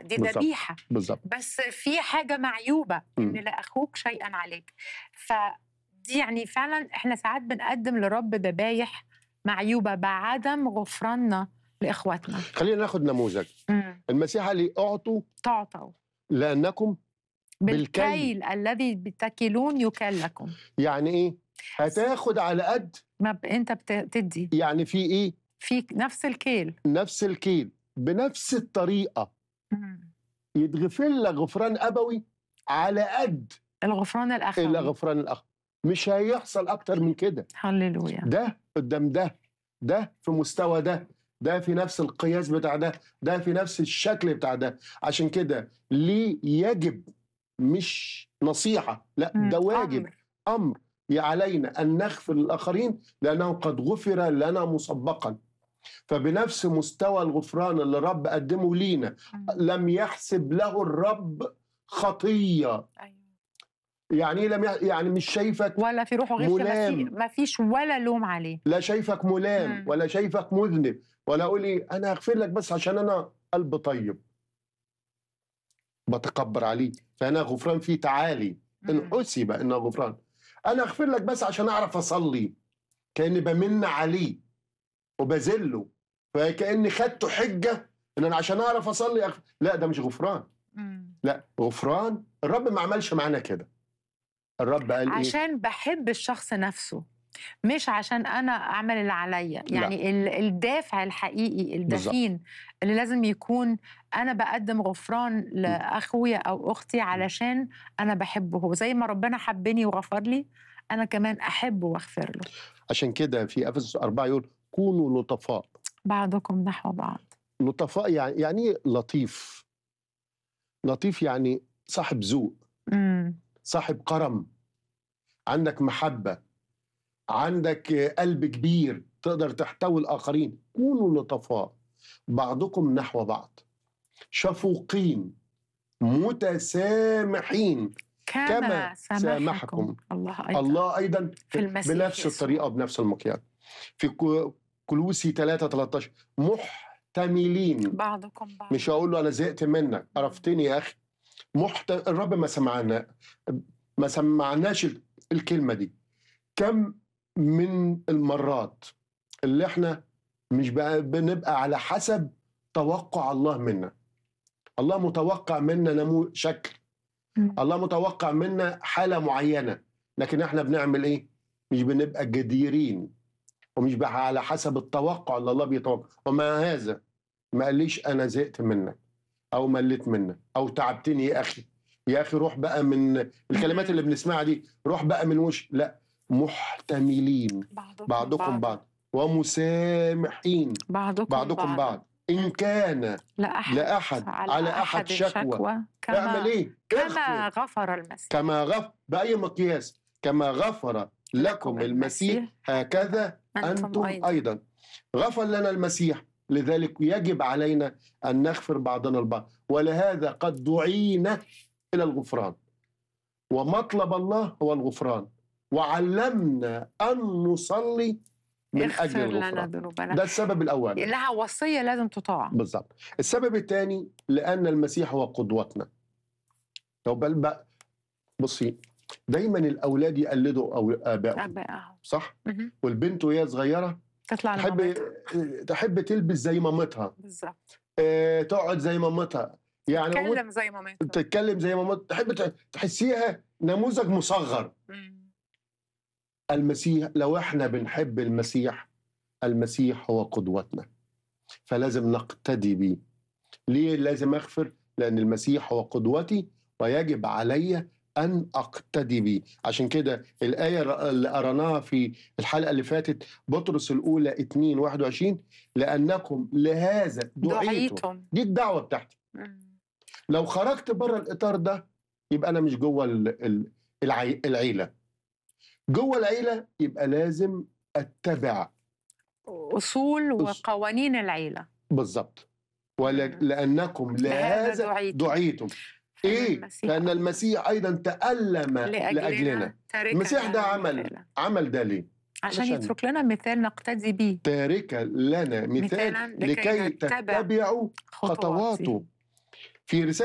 دي بالظبط. ذبيحه بالظبط بس في حاجه معيوبه ان مم. لا اخوك شيئا عليك فدي يعني فعلا احنا ساعات بنقدم لرب ذبايح معيوبه بعدم غفراننا لاخواتنا خلينا ناخد نموذج مم. المسيح قال لي اعطوا تعطوا لانكم بالكيل. بالكيل الذي بتكلون يكل لكم يعني ايه هتاخد على قد ما ب... انت بتدي يعني في ايه في نفس الكيل نفس الكيل بنفس الطريقه مم. يتغفر لك غفران ابوي على قد الغفران الاخوي الا غفران الاخ مش هيحصل اكتر من كده هللويا ده قدام ده ده في مستوى ده ده في نفس القياس بتاع ده ده في نفس الشكل بتاع ده عشان كده ليه يجب مش نصيحة لا مم. ده واجب أمر. أمر علينا أن نغفر للآخرين لأنه قد غفر لنا مسبقا فبنفس مستوى الغفران اللي الرب قدمه لينا مم. لم يحسب له الرب خطية أيوة. يعني إيه لم يح... يعني مش شايفك ولا في روحه غش ما في ملام. ما فيش ولا لوم عليه لا شايفك ملام مم. ولا شايفك مذنب ولا اقول ايه انا هغفر لك بس عشان انا قلب طيب بتكبر عليه فانا غفران فيه تعالي ان مم. حسب انه غفران انا اغفر لك بس عشان اعرف اصلي كاني بمن عليه وبذله فكاني خدته حجه ان انا عشان اعرف اصلي أغفر. لا ده مش غفران مم. لا غفران الرب ما عملش معانا كده الرب قال ايه عشان بحب الشخص نفسه مش عشان انا اعمل اللي عليا يعني ال- الدافع الحقيقي الدفين اللي لازم يكون انا بقدم غفران لاخويا او اختي علشان انا بحبه هو زي ما ربنا حبني وغفر لي انا كمان احبه واغفر له عشان كده في افسس 4 يقول كونوا لطفاء بعضكم نحو بعض لطفاء يعني يعني إيه لطيف لطيف يعني صاحب ذوق امم صاحب كرم عندك محبة عندك قلب كبير تقدر تحتوي الآخرين كونوا لطفاء بعضكم نحو بعض شفوقين متسامحين كما, كما سامحكم, سامحكم الله ايضا الله أيضا في المسيح بنفس يسوع. الطريقة وبنفس المقياس في كو- كلوسي 3 13 محتملين بعضكم بعض مش هقول له انا زهقت منك عرفتني يا اخي محت... الرب ما سمعنا ما سمعناش ال- الكلمه دي كم من المرات اللي احنا مش بقى بنبقى على حسب توقع الله منا الله متوقع منا نمو شكل مم. الله متوقع منا حاله معينه لكن احنا بنعمل ايه مش بنبقى جديرين ومش بقى على حسب التوقع اللي الله بيتوقع ومع هذا ما قاليش انا زهقت منك او مليت منك او تعبتني يا اخي يا اخي روح بقى من الكلمات اللي بنسمعها دي روح بقى من وش لا محتملين بعضكم, بعضكم بعض ومسامحين بعضكم بعضكم بعض ان كان لأحد لأحد على أحد شكوى كما اعمل ايه كما اغفر غفر المسيح كما غفر باي مقياس كما غفر لكم المسيح هكذا أنتم أيضا غفر لنا المسيح لذلك يجب علينا أن نغفر بعضنا البعض ولهذا قد دعينا إلى الغفران ومطلب الله هو الغفران وعلمنا أن نصلي من أجل اغفر لنا الغفران ذنوبنا ده السبب الأول لها وصية لازم تطاع بالظبط السبب الثاني لأن المسيح هو قدوتنا لو بل بقى بصي دايما الأولاد يقلدوا أو آبائهم أبائهم صح مهم. والبنت وهي صغيرة تطلع تحب لمامتها. تحب تلبس زي مامتها بالظبط آه، تقعد زي مامتها يعني مامت- تكلم زي مامتها تتكلم زي مامتها تحب ت- تحسيها نموذج مصغر مم. المسيح لو احنا بنحب المسيح المسيح هو قدوتنا فلازم نقتدي بيه ليه لازم اغفر لان المسيح هو قدوتي ويجب علي ان اقتدي بيه عشان كده الايه اللي قرناها في الحلقه اللي فاتت بطرس الاولى 2 21 لانكم لهذا دعيتم دعيتم دي الدعوه بتاعتي مم. لو خرجت بره الاطار ده يبقى انا مش جوه ال- ال- العي- العيله جوه العيله يبقى لازم اتبع أصول وقوانين العيلة بالظبط ولا مم. لانكم لهذا دعيتم دعيتم ايه المسيح لان المسيح ايضا تالم لاجلنا تاركا المسيح ده لنا عمل مثالا. عمل ده ليه عشان علشان- يترك لنا مثال نقتدي به تاركا لنا مثال مثالا لكي لكي نتبع تتبعوا خطواته خطواته في رسالة